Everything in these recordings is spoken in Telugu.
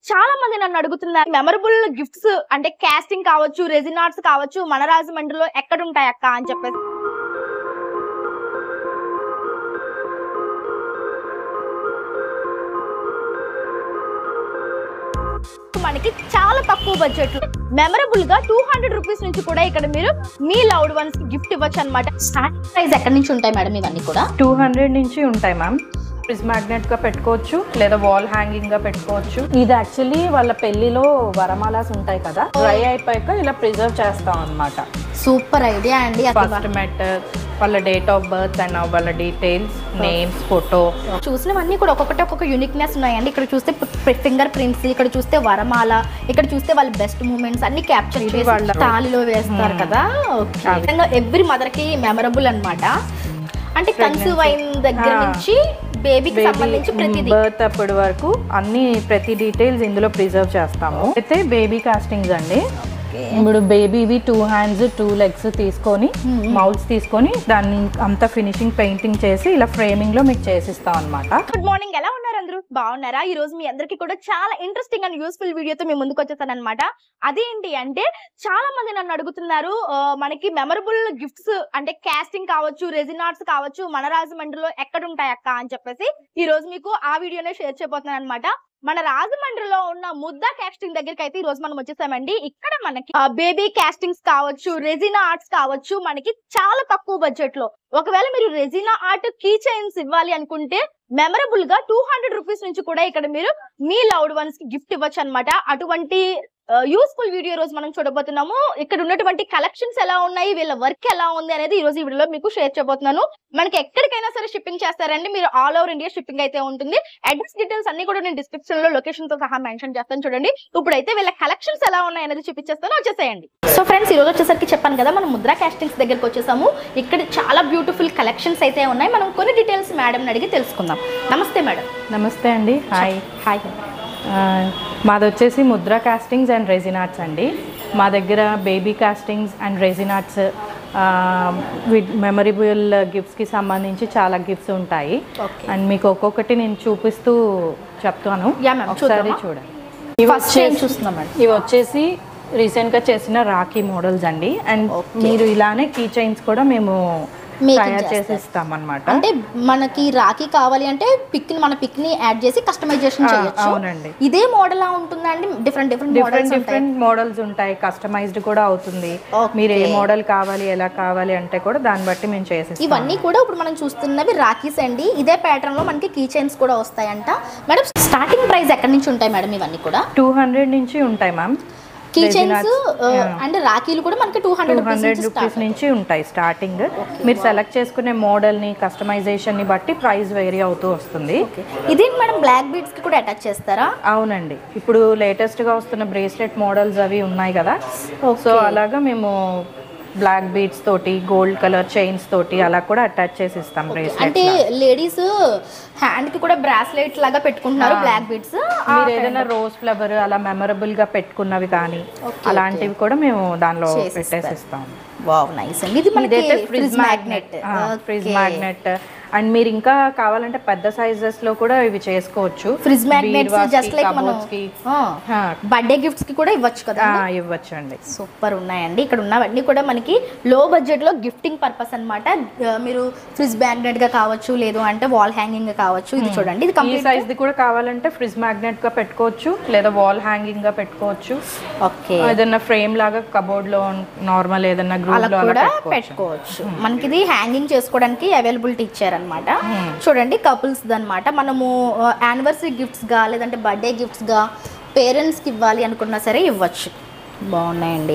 చాలా మంది నన్ను అడుగుతున్నారు మెమరబుల్ గిఫ్ట్స్ అంటే కాస్టింగ్ కావచ్చు రెజినార్ట్స్ కావచ్చు మన రాజమండ్రిలో ఎక్కడ ఉంటాయి అక్క అని చెప్పేసి మనకి చాలా తక్కువ బడ్జెట్ మెమరబుల్ గా టూ హండ్రెడ్ రూపీస్ నుంచి కూడా ఇక్కడ మీరు మీ లవ్డ్ వన్స్ కి గిఫ్ట్ ఇవ్వచ్చు అనమాట స్టార్టింగ్ ప్రైస్ ఎక్కడి నుంచి ఉంటాయి మేడం ఇవన్నీ కూడా టూ హండ్రెడ్ నుంచి ఉంటాయి మ్యామ్ ఫ్రిజ్ మ్యాగ్నెట్ గా పెట్టుకోవచ్చు లేదా వాల్ హ్యాంగింగ్ గా పెట్టుకోవచ్చు ఇది యాక్చువల్లీ వాళ్ళ పెళ్లిలో వరమాలాస్ ఉంటాయి కదా డ్రై అయిపోయాక ఇలా ప్రిజర్వ్ చేస్తాం అన్నమాట సూపర్ ఐడియా అండి అది ఫస్ట్ మెట్ వాళ్ళ డేట్ ఆఫ్ బర్త్ అండ్ వాళ్ళ డీటెయిల్స్ నేమ్స్ ఫోటో చూసినవన్నీ కూడా ఒక్కొక్కటి ఒక్కొక్క యూనిక్నెస్ ఉన్నాయండి ఇక్కడ చూస్తే ఫింగర్ ప్రింట్స్ ఇక్కడ చూస్తే వరమాల ఇక్కడ చూస్తే వాళ్ళ బెస్ట్ మూమెంట్స్ అన్ని క్యాప్చర్ ఇది చేసి వాళ్ళ- తాళిలో వేస్తారు కదా ఎవ్రీ మదర్ కి మెమరబుల్ అన్నమాట అంటే కన్సీవ్ అయిన దగ్గర ఆ. నుంచి బేబీకి సంబంధించి బేబీ ప్రతిదీ బర్త్ అప్పటి వరకు అన్ని ప్రతి డీటెయిల్స్ ఇందులో ప్రిజర్వ్ చేస్తాము అయితే బేబీ కాస్టింగ్స్ అండి ఇప్పుడు బేబీవి టూ హ్యాండ్స్ టూ లెగ్స్ తీసుకొని మౌల్స్ తీసుకొని దాన్ని అంతా ఫినిషింగ్ పెయింటింగ్ చేసి ఇలా ఫ్రేమింగ్ లో మీకు చేసిస్తాం అన్నమాట గుడ్ మార్నింగ్ ఎలా ఉన్నారు అందరూ బాగున్నారా ఈ రోజు మీ అందరికీ కూడా చాలా ఇంట్రెస్టింగ్ అండ్ యూస్ఫుల్ వీడియోతో మీ ముందుకు వచ్చేసాను అనమాట అదేంటి అంటే చాలా మంది నన్ను అడుగుతున్నారు ఆ, మనకి మెమరబుల్ గిఫ్ట్స్ అంటే కాస్టింగ్ కావచ్చు రెజినార్ట్స్ కావచ్చు మన రాజమండ్రిలో ఎక్కడ ఉంటాయి అక్క అని చెప్పేసి ఈ రోజు మీకు ఆ వీడియోనే షేర్ చేయబోతున్నాను అనమాట మన రాజమండ్రిలో ఉన్న ముద్ద కాస్టింగ్ దగ్గరికి అయితే ఈ రోజు మనం వచ్చేసామండి ఇక్కడ మనకి బేబీ కాస్టింగ్స్ కావచ్చు రెజినా ఆర్ట్స్ కావచ్చు మనకి చాలా తక్కువ బడ్జెట్ లో ఒకవేళ మీరు రెజినా ఆర్ట్ కీ చైన్స్ ఇవ్వాలి అనుకుంటే మెమరబుల్ గా టూ హండ్రెడ్ రూపీస్ నుంచి కూడా ఇక్కడ మీరు మీ లవ్డ్ వన్స్ కి గిఫ్ట్ ఇవ్వచ్చు అనమాట అటువంటి యూస్ఫుల్ వీడియో రోజు మనం చూడబోతున్నాము ఇక్కడ ఉన్నటువంటి కలెక్షన్స్ ఎలా ఉన్నాయి వీళ్ళ వర్క్ ఎలా ఉంది అనేది ఈ రోజు ఈ వీడియోలో మీకు షేర్ చేయబోతున్నాను మనకి ఎక్కడికైనా సరే షిప్పింగ్ చేస్తారండి మీరు ఆల్ ఓవర్ ఇండియా షిప్పింగ్ అయితే ఉంటుంది అడ్రస్ డీటెయిల్స్ అన్ని కూడా నేను డిస్క్రిప్షన్ లో లొకేషన్ తో సహా మెన్షన్ చేస్తాను చూడండి ఇప్పుడైతే వీళ్ళ కలెక్షన్స్ ఎలా ఉన్నాయి అనేది చూపించేస్తాను వచ్చేసేయండి సో ఫ్రెండ్స్ ఈ రోజు వచ్చేసరికి చెప్పాను కదా మనం ముద్రా కాస్టింగ్స్ దగ్గరికి వచ్చేసాము ఇక్కడ చాలా బ్యూటిఫుల్ కలెక్షన్స్ అయితే ఉన్నాయి మనం కొన్ని డీటెయిల్స్ మేడం అడిగి తెలుసుకుందాం నమస్తే మేడం నమస్తే అండి హాయ్ హాయ్ ఆ, మాది వచ్చేసి ముద్ర కాస్టింగ్స్ అండ్ రెజినాట్స్ అండి మా దగ్గర baby castings and resin arts memorable గిఫ్ట్స్కి సంబంధించి చాలా గిఫ్ట్స్ ఉంటాయి ఓకే అండ్ మీకు ఒక్కొక్కటి నేను చూపిస్తూ చెప్తాను యా మ్యామ్ ఒకసారి చూద్దామా చూడండి ఇవి ఫస్ట్ టైం వచ్చేసి- చూస్తున్నాం మేడం ఇవి వచ్చేసి రీసెంట్గా చేసిన రాఖీ మోడల్స్ అండి అండ్ Okay. మీరు ఇలానే కీ చైన్స్ కూడా మేము Making తయారు చేసి చేస్తారు. ఇస్తాం అనమాట అంటే మనకి రాఖీ కావాలి అంటే పిక్ ని మన పిక్ ని యాడ్ చేసి కస్టమైజేషన్ ఆ, చేయొచ్చు అవునండి. ఇదే మోడల్ లా ఉంటుందా అండి డిఫరెంట్ డిఫరెంట్ డిఫరెంట్ మోడల్స్ ఉంటాయి డిఫరెంట్ మోడల్స్ ఉంటాయి కస్టమైజ్డ్ కూడా అవుతుంది Okay. మీరు ఏ మోడల్ కావాలి ఎలా కావాలి అంటే కూడా దాన్ని బట్టి మేము చేసి ఇవన్నీ కూడా ఇప్పుడు మనం చూస్తున్నవి రాఖీస్ అండి ఇదే ప్యాటర్న్ లో మనకి కీ చైన్స్ కూడా వస్తాయంట మేడం స్టార్టింగ్ ప్రైస్ ఎక్కడి నుంచి ఉంటాయి మేడం ఇవన్నీ కూడా టూ హండ్రెడ్ నుంచి ఉంటాయి మ్యామ్ కీ చైన్స్ అండ్ రాఖీలు కూడా మనకి two two hundred hundred rupees rupees నుంచి ఉంటాయి స్టార్టింగ్ మీరు సెలెక్ట్ చేసుకునే మోడల్ని కస్టమైజేషన్ని బట్టి ప్రైస్ వేరీ అవుతూ వస్తుంది ఇదేంటి మేడం బ్లాక్ బీడ్స్ కి కూడా అటాచ్ చేస్తారా అవునండి ఇప్పుడు లేటెస్ట్గా వస్తున్న బ్రేస్లెట్ మోడల్స్ అవి ఉన్నాయి కదా సో అలాగా మేము బ్లాక్ బీడ్స్ తోటి గోల్డ్ కలర్ చైన్స్ తోటి అలా కూడా అటాచ్ చేసి ఇస్తాం బ్రేస్లెట్ అంటే లేడీస్ హ్యాండ్ కి కూడా బ్రాస్లెట్ లాగా పెట్టుకుంటున్నారు బ్లాక్ బీడ్స్ మీరు ఏదైనా రోజ్ ఫ్లవర్ అలా మెమరబుల్ గా పెట్టుకున్నవి కానీ అలాంటివి కూడా మేము దానిలో పెట్టేసి ఇస్తాం వావ్ నైస్ అండి ఇది మనకి ఇదైతే fridge magnet fridge magnet and మీరు ఇంకా కావాలంటే పెద్ద సైజెస్ లో కూడా ఇవి చేసుకోవచ్చు ఫ్రిజ్ మ్యాగ్నెట్స్ బీరువాకి, జస్ట్ లైక్ మనం cupboards కి. ఆ, బర్త్డే గిఫ్ట్స్ కి కూడా ఇవ్వచ్చు కదా ఆ, ఇవ్వచ్చండి సూపర్ ఉన్నాయండి ఇక్కడ ఉన్నవన్నీ కూడా మనకి లో బడ్జెట్ లో గిఫ్టింగ్ పర్పస్ అన్నమాట ఆ, మీరు ఫ్రిజ్ మ్యాగ్నెట్ గా కావచ్చు లేదు అంటే వాల్ హ్యాంగింగ్ గా కావచ్చు ఇది చూడండి ఇది ఈ కంప్లీట్ సైజ్ ది కూడా కావాలంటే ఫ్రిజ్ మ్యాగ్నెట్ గా పెట్టుకోవచ్చు లేదా వాల్ హ్యాంగింగ్ గా పెట్టుకోవచ్చు ఓకే ఏదైనా ఫ్రేమ్ లాగా కబోర్డ్ లో నార్మల్ ఏదైనా అలా గ్రూప్ లో అలా కూడా పెట్టుకోవచ్చు పెట్టుకోవచ్చు మనకి ఇది హ్యాంగింగ్ చేసుకోవడానికి అవైలబిలిటీ ఇచ్చారనమాట చూడండి కపుల్స్ అన్నమాట మనము యానివర్సరీ గిఫ్ట్స్ గా లేదంటే బర్త్డే గిఫ్ట్స్ గా పేరెంట్స్ కి ఇవ్వాలి అనుకున్నా సరే ఇవ్వచ్చు బాగున్నాయండి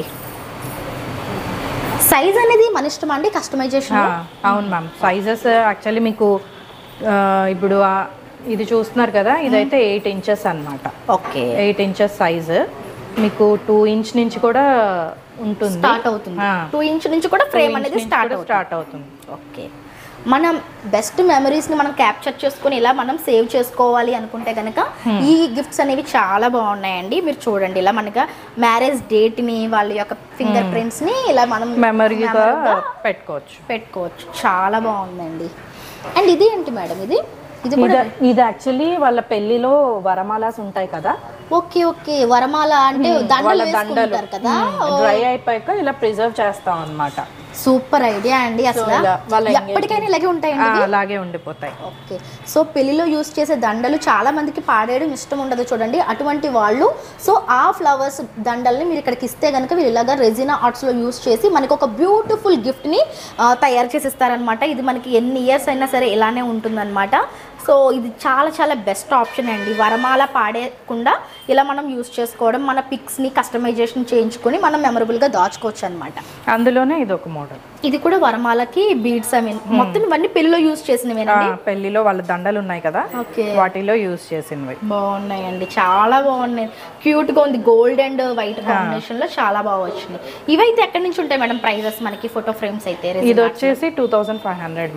సైజ్ అనేది మన ఇష్టం అండి కస్టమైజేషన్ ఆ, అవును మ్యామ్ సైజెస్ యాక్చువల్లీ మీకు ఆ, ఇప్పుడు ఆ, ఇది చూస్తున్నారు కదా ఇదైతే ఎయిట్ ఇంచెస్ అన్నమాట ఓకే ఎయిట్ ఇంచెస్ సైజ్ మీకు టూ ఇంచ్ నుంచి కూడా ఉంటుంది స్టార్ట్ అవుతుంది ఆ. టూ ఇంచ్ నుంచి కూడా ఫ్రేమ్ అనేది స్టార్ట్ అవుతుంది స్టార్ట్ అవుతుంది ఓకే మనం బెస్ట్ మెమరీస్ని మనం క్యాప్చర్ చేసుకొని ఇలా మనం సేవ్ చేసుకోవాలి అనుకుంటే కనుక ఈ గిఫ్ట్స్ అనేవి చాలా బాగున్నాయండి మీరు చూడండి ఇలా మనకి మ్యారేజ్ డేట్ని వాళ్ళ యొక్క ఫింగర్ ప్రింట్స్ని ఇలా మనం మెమరీగా memory గా పెట్టుకోవచ్చు పెట్టుకోవచ్చు చాలా బాగుందండి అండ్ ఇది ఏంటి మేడం ఇది ఇది కూడా ఇది ఇది యాక్చువల్లీ వాళ్ళ పెళ్లిలో వరమాలాస్ ఉంటాయి కదా ఓకే ఓకే వరమాల అంటే దండలు వాళ్ళ దండలు వేసుకుంటారు కదా డ్రై అయిపోయాక ఇలా ప్రిజర్వ్ చేస్తాం అన్నమాట సూపర్ ఐడియా అండి అసలు ఇలా వాళ్ళ ఎప్పటికైనా ఇలాగే ఉంటాయండి ఆ, అలాగే ఉండిపోతాయి ఓకే సో పెళ్లిలో యూస్ చేసే దండలు చాలా మందికి పాడేయడం ఇష్టం ఉండదు చూడండి అటువంటి వాళ్ళు సో ఆ ఫ్లవర్స్ దండల్ని మీరు ఇక్కడికి ఇస్తే కనుక వీళ్ళు ఇలాగా రెజినా ఆర్ట్స్లో యూస్ చేసి మనకి ఒక బ్యూటిఫుల్ గిఫ్ట్ని తయారు చేసి ఇస్తారనమాట ఇది మనకి ఎన్ని ఇయర్స్ అయినా సరే ఇలానే ఉంటుందన్నమాట సో ఇది చాలా చాలా బెస్ట్ ఆప్షన్ అండి వరమాల పాడేయకుండా ఇలా మనం యూస్ చేసుకోవడం మన పిక్స్ని కస్టమైజేషన్ చేయించుకొని మనం మెమరబుల్గా దాచుకోవచ్చు అనమాట అందులోనే ఇది ఒక మోడల్ ఇది కూడా వరమాలకి బీడ్స్ ఐ మీన్ మొత్తం ఇవన్నీ పెళ్లిలో యూస్ చేసినవేనండి పెళ్లిలో వాళ్ళ దండలు ఉన్నాయి కదా ఓకే వాటిలో యూస్ చేసినవి బాగున్నాయండి చాలా బాగున్నాయి క్యూట్ గా ఉంది గోల్డ్ అండ్ వైట్ కాంబినేషన్ లో చాలా బాగా వచ్చినాయి ఇవైతే ఎక్కడి నుంచి ఉంటాయి మేడం ప్రైజెస్ మనకి ఫోటో ఫ్రేమ్స్ అయితే ఇది వచ్చేసి టూ థౌసండ్ ఫైవ్ హండ్రెడ్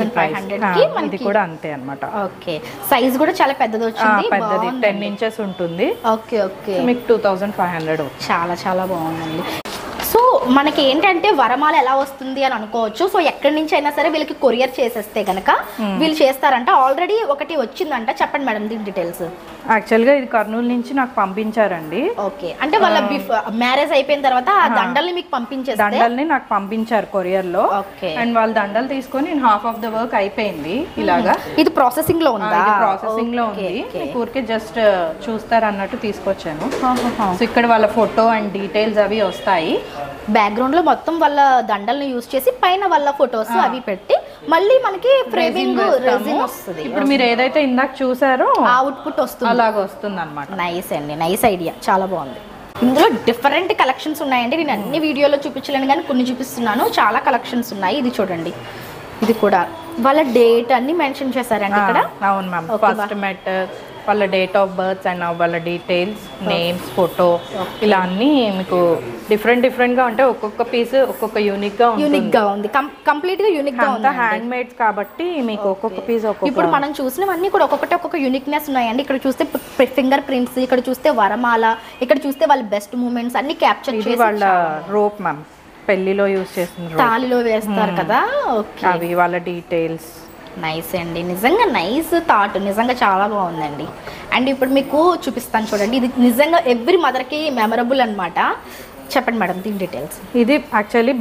2500 కి ఇది మనకి- కూడా అంతే అన్నమాట ఓకే సైజ్ కూడా చాలా పెద్దది ఆ, వచ్చింది పెద్దది టెన్ ఇంచెస్ ఉంటుంది ఓకే ఓకే మీకు టూ థౌజండ్ ఫైవ్ హండ్రెడ్ చాలా చాలా బాగుందండి సో మనకి ఏంటంటే వరమాల ఎలా వస్తుంది అని అనుకోవచ్చు సో ఎక్కడి నుంచి అయినా సరే వీళ్ళకి కొరియర్ చేసేస్తే గనక వీళ్ళు చేస్తారంట ఆల్రెడీ ఒకటి వచ్చిందంట చెప్పండి మేడం దీని డీటెయిల్స్ యాక్చువల్గా ఇది కర్నూలు నుంచి నాకు పంపించారండి ఓకే అంటే వాళ్ళ మ్యారేజ్ అయిపోయిన తర్వాత ఆ దండల్ని మీకు పంపించేస్తే దండల్ని నాకు పంపించారు కొరియర్ లో ఓకే అండ్ వాళ్ళు దండలు తీసుకొని నేను హాఫ్ ఆఫ్ ద వర్క్ అయిపోయింది ఇలాగా ఇది ప్రాసెసింగ్ లో ఉందా ప్రాసెసింగ్ లో ఓకే, ఉంది ఓకే. మీకు ఊరికే జస్ట్ చూస్తారు అన్నట్టు తీసుకొచ్చాను సో ఇక్కడ వాళ్ళ ఫోటో అండ్ డీటెయిల్స్ అవి వస్తాయి బ్యాక్గ్రౌండ్ లో మొత్తం వాళ్ళ దండల్ని యూస్ చేసి పైన వాళ్ళ ఫొటోస్ అవి పెట్టి మళ్ళీ మనకి ఫ్రేమింగ్ రెజిన్ వస్తుంది ఇప్పుడు మీరు ఏదైతే ఇందాక చూసారో ఆ అవుట్పుట్ వస్తుంది అలాగ వస్తుంది అనమాట నైస్ అండి నైస్ ఐడియా చాలా బాగుంది ఇందులో డిఫరెంట్ కలెక్షన్స్ ఉన్నాయండి నేను అన్ని వీడియోలో చూపించలేను కానీ కొన్ని చూపిస్తున్నాను చాలా కలెక్షన్స్ ఉన్నాయి ఇది చూడండి ఇది కూడా వాళ్ళ డేట్ అన్ని మెన్షన్ చేశారండి ఇక్కడ అవును మ్యామ్ Okay, ఫస్ట్ మెట్ వాళ్ళ డేట్ ఆఫ్ బర్త్ అండ్ వాళ్ళ డీటెయిల్స్ నేమ్స్ ఫోటో ఇలా అన్ని మీకు డిఫరెంట్ డిఫరెంట్ గా ఉంటాయి ఒక్కొక్క పీస్ ఒక్కొక్క యూనిక్ గా యూనిక్ ఉంటుంది గా ఉంది కంప్లీట్ గా యూనిక్ గా అంతా ఉంది హ్యాండ్ మేడ్స్ కాబట్టి మీకు ఒక్కొక్క పీస్ ఒక్కొక్క ఇప్పుడు మనం చూసినవన్నీ కూడా ఒక్కొక్కటి ఒక్కొక్క యూనిక్నెస్ ఉన్నాయండి ఇక్కడ చూస్తే ఫింగర్ ప్రింట్స్ ఇక్కడ చూస్తే వరమాల ఇక్కడ చూస్తే వాళ్ళ బెస్ట్ మూమెంట్స్ అన్ని క్యాప్చర్ ఇది చేసి వాళ్ళ రోప్ మ్యామ్ పెళ్లిలో యూస్ చేసిన rope. తాలిలో వేస్తారు కదా ఓకే అవి వాళ్ళ డీటెయిల్స్ నైస్ అండి నిజంగా నైస్ థాట్ నిజంగా చాలా బాగుందండి అండ్ ఇప్పుడు మీకు చూపిస్తాను చూడండి ఇది నిజంగా ఎవ్రీ మదర్కి మెమరబుల్ అన్నమాట చెప్పండి మేడం దీని డీటెయిల్స్ ఇది యాక్చువల్లీ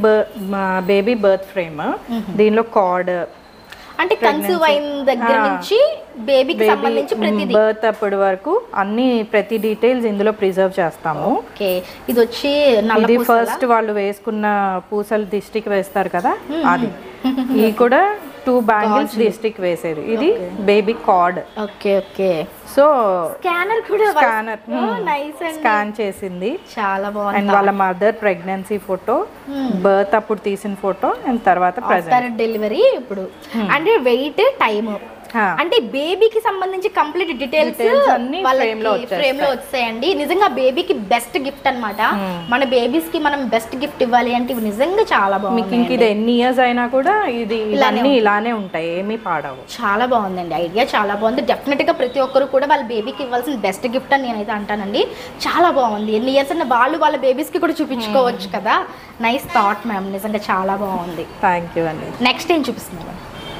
బేబీ బర్త్ ఫ్రేమ్ దీనిలో కార్డ్ అంటే కన్సీవ్ అయిన దగ్గర నుంచి బేబీకి సంబంధించి ప్రతిదీ బర్త్ అప్పటి వరకు అన్ని ప్రతి డీటెయిల్స్ ఇందులో ప్రిజర్వ్ చేస్తాము ఓకే ఇది వచ్చి నల్ల ఇది పూసలా? ఫస్ట్ వాళ్ళు వేసుకున్న పూసలు దిష్టికి వేస్తారు కదా అది ఇది కూడా టూ బ్యాంగిల్స్ దిష్టికి వేసేది ఇది baby card okay okay so scanner కూడా స్కానర్ నైస్ అండి స్కాన్ చేసింది చాలా అండ్ బాగుంది వాళ్ళ మదర్ ప్రెగ్నెన్సీ ఫోటో బర్త్ అప్పుడు తీసిన ఫోటో అండ్ తర్వాత ప్రజెంట్ ఆఫ్టర్ డెలివరీ ఇప్పుడు అంటే వెయిట్ టైం అంటే బేబీకి సంబంధించి కంప్లీట్ డీటెయిల్స్ Details అన్నీ frame లో వచ్చేస్తాయి. ఫ్రేమ్ లో వచ్చాయండి నిజంగా బేబీకి బెస్ట్ గిఫ్ట్ అన్నమాట మన బేబీస్ కి మనం బెస్ట్ గిఫ్ట్ ఇవ్వాలి అంటే ఇవి నిజంగా చాలా మీకు బాగుంది ఇంక ఇది ఎన్ని ఇయర్స్ అయినా కూడా ఇది ఇవన్నీ ఇలానే ఉంటాయి ఏమీ పాడవు చాలా బాగుందండి ఐడియా చాలా బాగుంది డెఫినెట్ గా ప్రతి ఒక్కరు కూడా వాళ్ళ బేబీకి ఇవ్వాల్సిన బెస్ట్ గిఫ్ట్ అని నేనైతే అంటానండి చాలా బాగుంది ఎన్ని ఇయర్స్ అన్న వాళ్ళు వాళ్ళ బేబీస్ కి కూడా చూపించుకోవచ్చు కదా నైస్ థాట్ మ్యామ్ నిజంగా చాలా బాగుంది థ్యాంక్ యూ అండి నెక్స్ట్ ఏం చూపిస్తున్నారు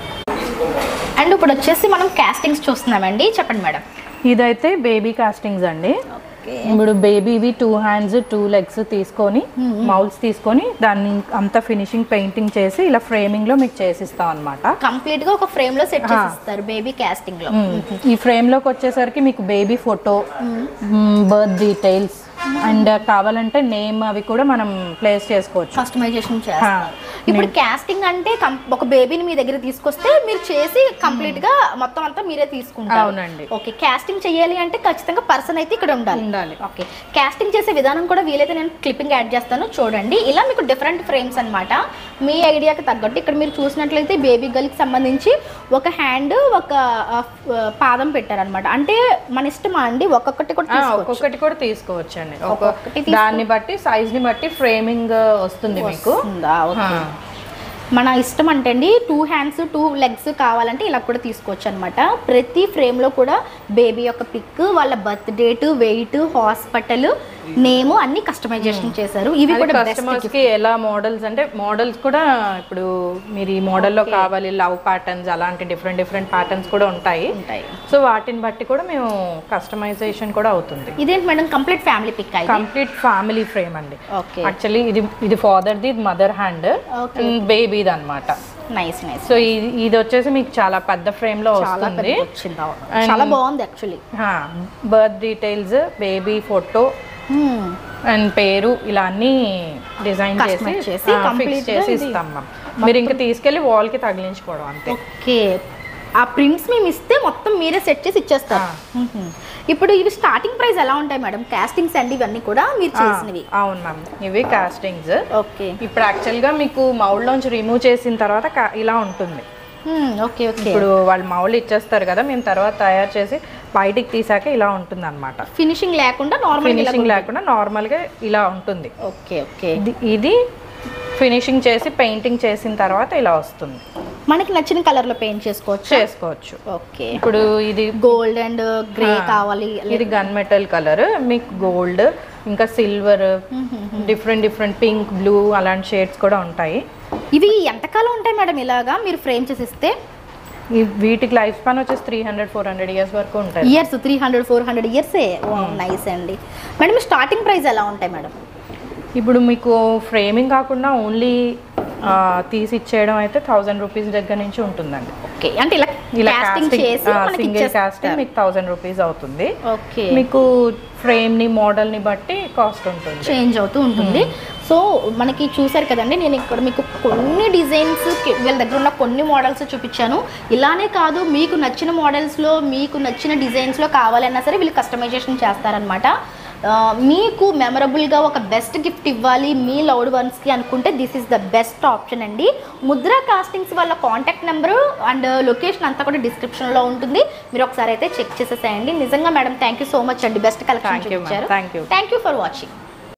అండ్ ఇప్పుడు వచ్చేసి మనం కాస్టింగ్స్ చూస్తున్నామండి చెప్పండి మేడం ఇదైతే బేబీ కాస్టింగ్స్ అండి ఇప్పుడు బేబీవి టూ హ్యాండ్స్ టూ లెగ్స్ తీసుకొని మౌల్స్ తీసుకొని దాన్ని అంతా ఫినిషింగ్ పెయింటింగ్ చేసి ఇలా ఫ్రేమింగ్ లో మీకు చేసిస్తాం అనమాట కంప్లీట్ గా ఒక ఫ్రేమ్ లో సెట్ చేసిస్తారు బేబీ కాస్టింగ్ లో ఈ ఫ్రేమ్ లోకి వచ్చేసరికి మీకు baby photo birth details and కావాలంటే నేమ్ అవి కూడా మనం ప్లేస్ చేసుకోవచ్చు కస్టమైజేషన్ చేస్తారు ఇప్పుడు కాస్టింగ్ అంటే కం- ఒక బేబీని మీ దగ్గర తీసుకొస్తే మీరు చేసి కంప్లీట్ గా మొత్తం అంతా మీరే తీసుకుంటారు అవునండి ఓకే కాస్టింగ్ చేయాలి అంటే ఖచ్చితంగా పర్సన్ అయితే ఇక్కడ ఉండాలి ఉండాలి ఓకే కాస్టింగ్ చేసే విధానం కూడా వీలైతే నేను క్లిప్పింగ్ యాడ్ చేస్తాను చూడండి ఇలా మీకు డిఫరెంట్ ఫ్రేమ్స్ అన్నమాట మీ ఐడియాకి తగ్గట్టు ఇక్కడ మీరు చూసినట్లయితే బేబీ గర్ల్కి సంబంధించి ఒక హ్యాండ్ ఒక ఆ, పాదం పెట్టారనమాట అంటే మన ఇష్టమా అండి ఒక్కొక్కటి కూడా ఆ, తీసుకోవచ్చు. ఒక్కొక్కటి కూడా తీసుకోవచ్చు అండి ఒక్కొక్కటి తీసుకో- దాన్ని బట్టి సైజ్ ని బట్టి ఫ్రేమింగ్ వస్తుంది మీకు ఉందా ఓకే ఆ. మన ఇష్టం అంటే అండి టూ హ్యాండ్స్ టూ లెగ్స్ కావాలంటే ఇలా కూడా తీసుకోవచ్చు అనమాట ప్రతి ఫ్రేమ్లో కూడా బేబీ యొక్క పిక్ వాళ్ళ birth date weight hospital name అన్ని కస్టమైజేషన్ చేశారు ఇవి కూడా కస్టమర్స్ బెస్ట్ కి ఎలా మోడల్స్ అంటే మోడల్స్ కూడా ఇప్పుడు మీరు ఈ మోడల్లో కావాలి లవ్ ప్యాటర్న్స్ అలాంటి డిఫరెంట్ డిఫరెంట్ ప్యాటర్న్స్ కూడా ఉంటాయి ఉంటాయి సో వాటిని బట్టి కూడా మేము కస్టమైజేషన్ కూడా అవుతుంది ఇదేంటి మేడం కంప్లీట్ ఫ్యామిలీ పిక్ అయితే కంప్లీట్ ఫ్యామిలీ ఫ్రేమ్ అండి ఓకే యాక్చువల్లీ ఇది ఇది ఫాదర్ది ఇది మదర్ హ్యాండ్ Okay. బేబీది అన్నమాట నైస్ నైస్ సో ఇది ఇది వచ్చేసి మీకు చాలా పెద్ద ఫ్రేమ్ లో చాలా వస్తుంది పెద్ద వచ్చింది అవును. చాలా బాగుంది actually birth details baby photo and పేరు ఇలా అన్ని డిజైన్ Customize చేసి చేసి complete ఫిక్స్ గా చేసి ఇది ఇస్తాం మ్యామ్ మీరు ఇంకా తీసుకెళ్లి వాల్ కి తగిలించుకోవడం అంతే ఓకే ఆ ప్రింట్స్ మేము ఇస్తే మొత్తం మీరే సెట్ చేసి ఇచ్చేస్తారు మ్మ్. ఇప్పుడు ఇవి స్టార్టింగ్ ప్రైస్ ఎలా ఉంటాయి మేడం కాస్టింగ్స్ అండి ఇవన్నీ కూడా మీరు చేసినవి ఆ, అవును మ్యామ్ ఇవి కాస్టింగ్స్ ఓకే ఇప్పుడు యాక్చువల్ గా మీకు మౌల్ లోంచి రిమూవ్ చేసిన తర్వాత కా- ఇలా ఉంటుంది మ్మ్, ఓకే ఓకే ఇప్పుడు వాళ్ళు మౌల్ ఇచ్చేస్తారు కదా మేము తర్వాత తయారు చేసి బయటికి తీసాక ఇలా ఉంటుంది అనమాట ఫినిషింగ్ లేకుండా నార్మల్ ఫినిషింగ్ లేకుండా నార్మల్ గా ఇలా ఉంటుంది ఓకే ఓకే ఇది- ఇది ఫినిషింగ్ చేసి పెయింటింగ్ చేసిన తర్వాత ఇలా వస్తుంది మనకి నచ్చిన కలర్ లో పెయింట్ చేసుకోవచ్చు చేసుకోవచ్చు ఓకే ఇప్పుడు ఇది గోల్డ్ అండ్ గ్రే కావాలి ఇది గన్ మెటల్ కలర్ మీకు గోల్డ్ ఇంకా silver different different pink blue అలాంటి షేడ్స్ కూడా ఉంటాయి ఇవి ఎంతకాలం ఉంటాయి మేడం ఇలాగా మీరు ఫ్రేమ్ చేసి ఇస్తే ఈ వీటికి లైఫ్ స్పాన్ వచ్చేసి three hundred four hundred years వరకు ఉంటాయి years three hundred four hundred ఇయర్సే నైస్ అండి మేడం స్టార్టింగ్ ప్రైస్ ఎలా ఉంటాయి మేడం ఇప్పుడు మీకు ఫ్రేమింగ్ కాకుండా ఓన్లీ తీసి ఇచ్చేయడం అయితే థౌజండ్ రూపీస్ దగ్గర నుంచి ఉంటుందండి ఓకే అంటే ఇలా ఇలా కాస్టింగ్ చేసి మనకి సింగిల్ కాస్టింగ్ ఇచ్చేస్తారు మీకు థౌజండ్ రూపీస్ అవుతుంది ఓకే మీకు ఫ్రేమ్ ని మోడల్ ని బట్టి కాస్ట్ ఉంటుంది చేంజ్ అవుతూ ఉంటుంది సో మనకి చూసారు కదండి నేను ఇక్కడ మీకు కొన్ని డిజైన్స్ వీళ్ళ దగ్గర ఉన్న కొన్ని మోడల్స్ చూపించాను ఇలానే కాదు మీకు నచ్చిన మోడల్స్లో మీకు నచ్చిన డిజైన్స్లో కావాలన్నా సరే వీళ్ళు కస్టమైజేషన్ చేస్తారనమాట ఆ, మీకు మెమరబుల్గా ఒక బెస్ట్ గిఫ్ట్ ఇవ్వాలి మీ లౌడ్ వన్స్కి అనుకుంటే this is the best option అండి ముద్ర కాస్టింగ్స్ వాళ్ళ కాంటాక్ట్ నెంబరు అండ్ లొకేషన్ అంతా కూడా డిస్క్రిప్షన్లో ఉంటుంది మీరు ఒకసారి అయితే చెక్ చేసేసేయండి నిజంగా madam thank you so much అండి best collection Thank you, ma'am. చూపించారు Thank you. Thank you for watching